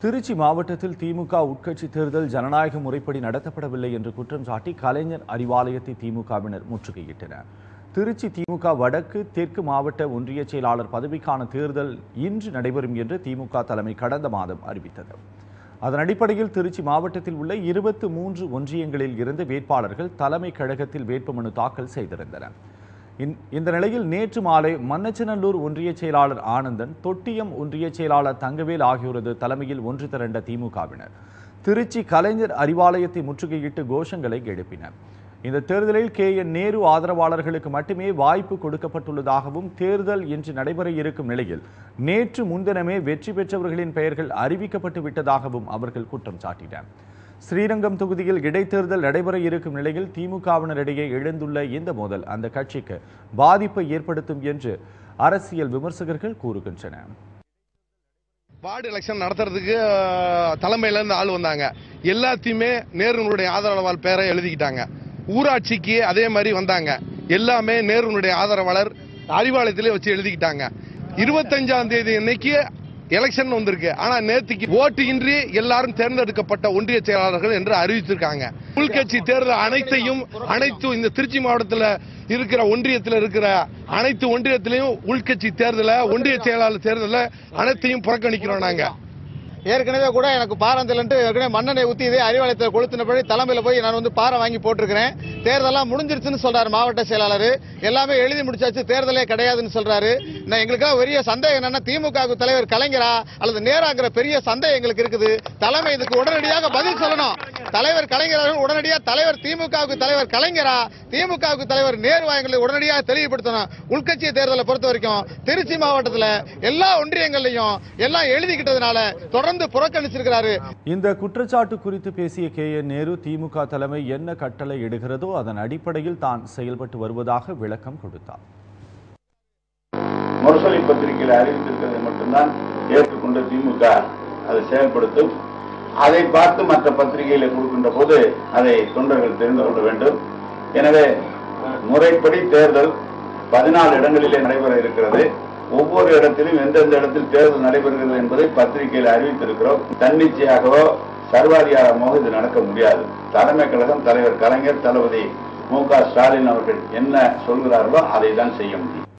திருச்சி மாவட்டத்தில் திமுக உட்கட்சி தேர்தல் ஜனநாயக முறைப்படி நடத்தப்படவில்லை என்று குற்றம் சாட்டி கலைஞர் அறிவாலயத்தை திமுகவினர் முற்றுகையிட்டனர் திருச்சி திமுக வடக்கு தெற்கு மாவட்ட ஒன்றிய செயலாளர் பதவிக்கான தேர்தல் இன்று நடைபெறும் என்று திமுக தலைமை கடந்த மாதம் அறிவித்தது அதன் அடிப்படையில் திருச்சி மாவட்டத்தில் உள்ள இருபத்து மூன்று ஒன்றியங்களில் இருந்து வேட்பாளர்கள் தலைமை கழகத்தில் வேட்புமனு தாக்கல் செய்திருந்தனர் இந்- இந்த நிலையில் நேற்று மாலை மன்னச்சநல்லூர் ஒன்றிய செயலாளர் ஆனந்தன் தொட்டியம் ஒன்றிய செயலாளர் தங்கவேல் ஆகியோரது தலைமையில் ஒன்று திரண்ட திமுகவினர் திருச்சி கலைஞர் அறிவாலயத்தை முற்றுகையிட்டு கோஷங்களை எழுப்பினர் இந்த தேர்தலில் கே என் நேரு ஆதரவாளர்களுக்கு மட்டுமே வாய்ப்பு கொடுக்கப்பட்டுள்ளதாகவும் தேர்தல் இன்று நடைபெற இருக்கும் நிலையில் நேற்று முன்தினமே வெற்றி பெற்றவர்களின் பெயர்கள் அறிவிக்கப்பட்டு விட்டதாகவும் அவர்கள் குற்றம் சாட்டினர் ஸ்ரீரங்கம் தொகுதியில் இடைத்தேர்தல் நடைபெற இருக்கும் நிலையில் திமுகவினரிடையே எழுந்துள்ள இந்த மோதல் அந்த கட்சிக்கு பாதிப்பை ஏற்படுத்தும் என்று அரசியல் விமர்சகர்கள் கூறுகின்றனர் வார்டு எலெக்ஷன் நடத்துறதுக்கு அஹ், தலைமையில இருந்து ஆள் வந்தாங்க எல்லாத்தையுமே நேருனுடைய ஆதரவாளர் பேரை எழுதிக்கிட்டாங்க ஊராட்சிக்கு அதே மாதிரி வந்தாங்க எல்லாமே நேருனுடைய ஆதரவாளர் அறிவாலயத்திலே வச்சு எழுதிக்கிட்டாங்க இருபத்தஞ்சாம் தேதி அன்னைக்கு எலெக்ஷன் வந்திருக்கு ஆனா நேத்துக்கு ஓட்டு இன்றி எல்லாரும் தேர்ந்தெடுக்கப்பட்ட ஒன்றிய செயலாளர்கள் என்று அறிவிச்சிருக்காங்க உள்கட்சி தேர்தல் அனைத்தையும் அனைத்து இந்த திருச்சி மாவட்டத்தில் இருக்கிற ஒன்றியத்தில் இருக்கிற அனைத்து ஒன்றியத்திலையும் உள்கட்சி தேர்தலை ஒன்றிய செயலாளர் தேர்தலை அனைத்தையும் புறக்கணிக்கிறோம் நாங்க ஏற்கனவே கூட எனக்கு பாரந்திலன்ட்டு ஏற்கனவே மண்ணெண்ணெய் ஊத்தி இதே அறிவாலயத்தில் கொளுத்தினபடி தலைமையில போய் நான் வந்து பாறை வாங்கி போட்டிருக்கிறேன் தேர்தலாம் முடிஞ்சிருச்சுன்னு சொல்றாரு மாவட்ட செயலாளர் எல்லாமே எழுதி முடிச்சாச்சு தேர்தலே கிடையாதுன்னு சொல்றாரு நான் எங்களுக்காக பெரிய சந்தேகம் என்னன்னா திமுக க்கு தலைவர் கலைஞரா அல்லது நேராங்கிற பெரிய சந்தேகம் எங்களுக்கு இருக்குது தலைமை இதுக்கு உடனடியாக பதில் சொல்லணும் தலைவர் கலைஞர் அவர்கள் உடனடியாக தலைவர் திமுக க்கு தலைவர் கலைஞரா திமுக க்கு தலைவர் நேருவா எங்களை உடனடியாக தெளிவுபடுத்தணும் உள்கட்சி தேர்தலை பொறுத்த வரைக்கும் திருச்சி மாவட்டத்தில் எல்லா ஒன்றியங்கள்லையும் எல்லாம் எழுதிக்கிட்டதுனால தொடர்ந்து புறக்கணிச்சிருக்கிறாரு இந்த குற்றச்சாட்டு குறித்து பேசிய கே என் நேரு திமுக தலைமை என்ன கட்டளை இடுகிறதோ அதன் அடிப்படையில் தான் செயல்பட்டு வருவதாக விளக்கம் கொடுத்தார் முரசொலி பத்திரிகையில் அறிவித்திருக்கிறதை மட்டும்தான் ஏற்றுக்கொண்டு திமுக அதை செயல்படுத்தும் அதை பார்த்து மற்ற பத்திரிகைகளை கொடுக்கின்ற போது அதை தொண்டர்கள் தெரிந்து கொள்ள வேண்டும் எனவே முறைப்படி தேர்தல் பதினாலு இடங்களிலே நடைபெற இருக்கிறது ஒவ்வொரு இடத்திலும் எந்தெந்த இடத்தில் தேர்தல் நடைபெறுகிறது என்பதை பத்திரிகையில் அறிவித்திருக்கிறோம் தன்னிச்சையாகவோ சர்வாதிகாரமாக இது நடக்க முடியாது தலைமை கழகம் தலைவர் கலைஞர் தளபதி மு க ஸ்டாலின் அவர்கள் என்ன சொல்கிறார்களோ அதை தான் செய்ய முடியும்